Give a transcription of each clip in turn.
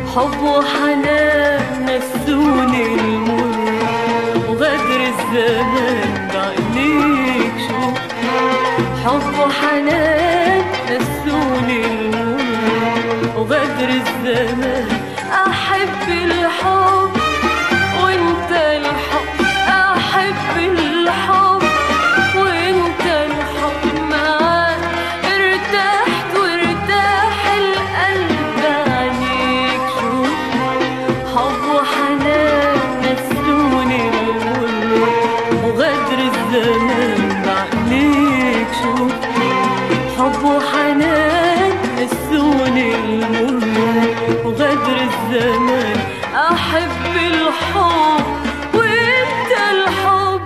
حب وحنان نسوني المر وغدر الزمان بعينيك شوف حب وحنان نسوني المر وغدر الزمان أحب الحب وانت الحب أحب الحب وانت الحب معاك ارتحت وارتاح القلب عليك شوف حب وحنان نسوني المر وغدر الزمان بعينيك شوف حب وحنان نسوني المر وغدر الزمان أحب الحب وانت الحب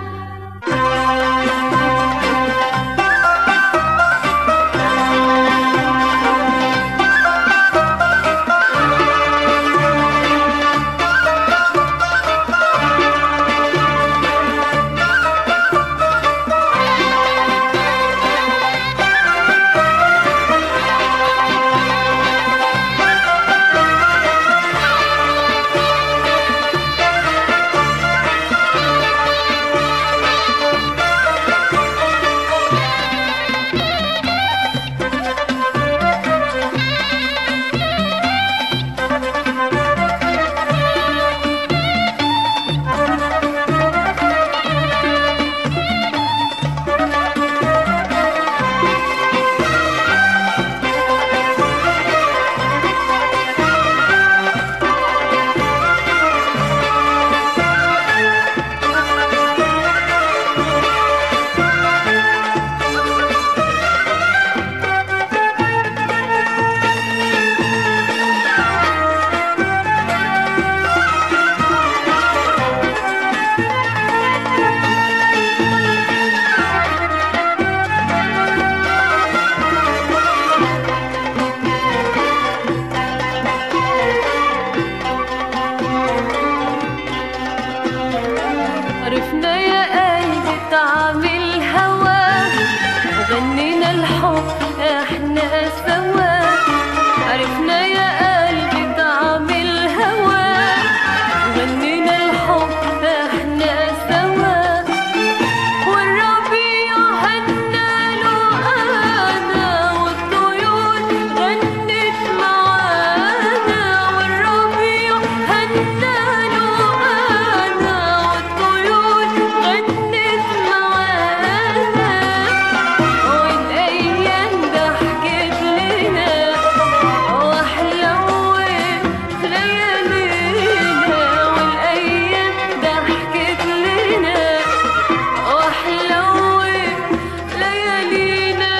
عرفنا يا قلبي طعم الهوى وغنينا الحب احنا سوا عرفنا يا قلبي طعم الهوى وغنينا الحب احنا سوا والربيع هناله انا والطيور غنت معانا والربيع هناله انا والطيور غنت معانا والايام ضحكت لنا وحلوت ليالينا والايام ضحكت لنا وحلوت ليالينا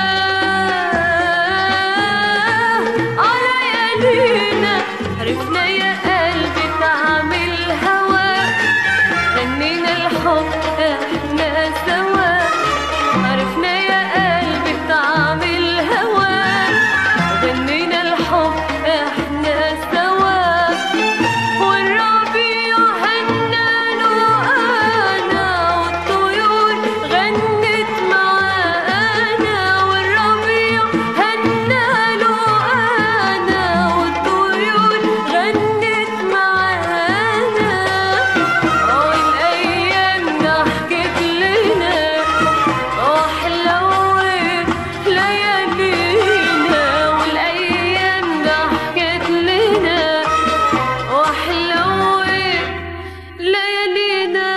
على ليالينا عرفنا يا قلبي طعم الهوى غنينا الحب احنا سوا عرفنا يا قلبي طعم الهوى غنينا الحب احنا سوا والربيع هناله انا والطيور غنت معانا والربيع هناله انا والطيور غنت معانا والايام ضحكت لنا وحلوت ليالينا والايام ضحكت لنا وحلوت ليالينا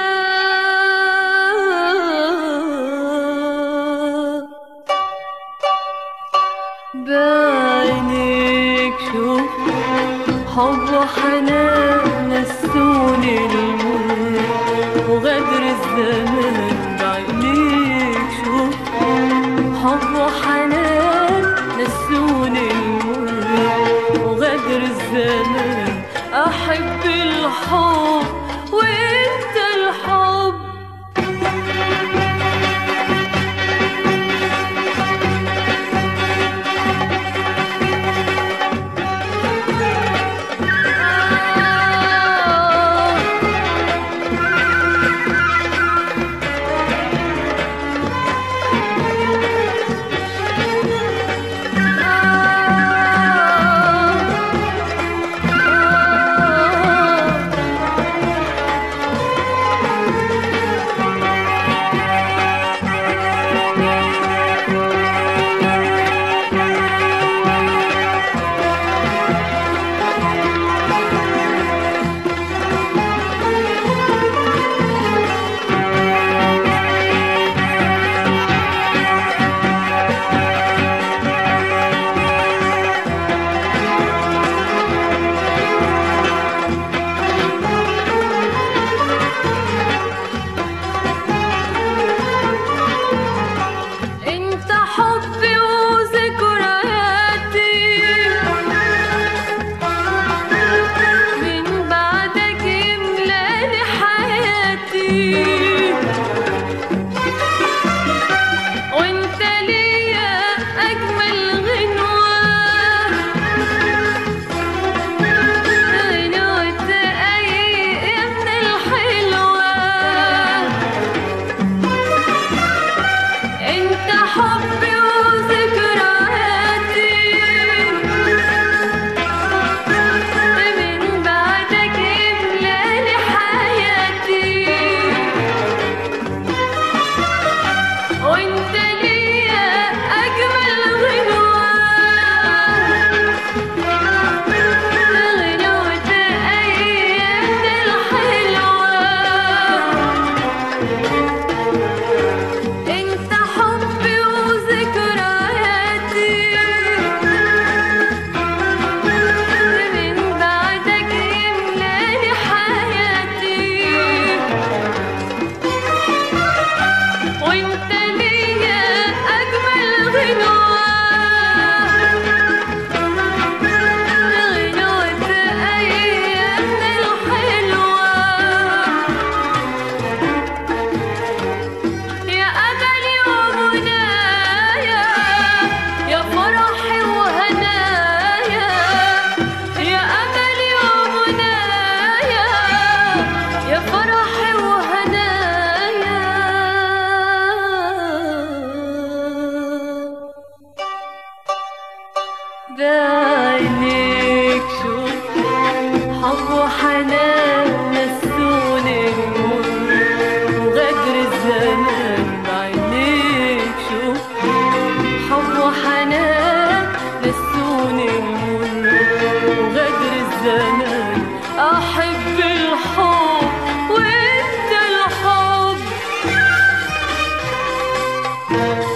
بعينيك شوف حب وحنان نسوني المر وغدر الزمان بعينيك شوف حب وحنان نسوني المر وغدر الزمان أحب الحب وانت الحب آه حب وحنان نسوني المر وغدر الزمان أحب الحب وانت الحب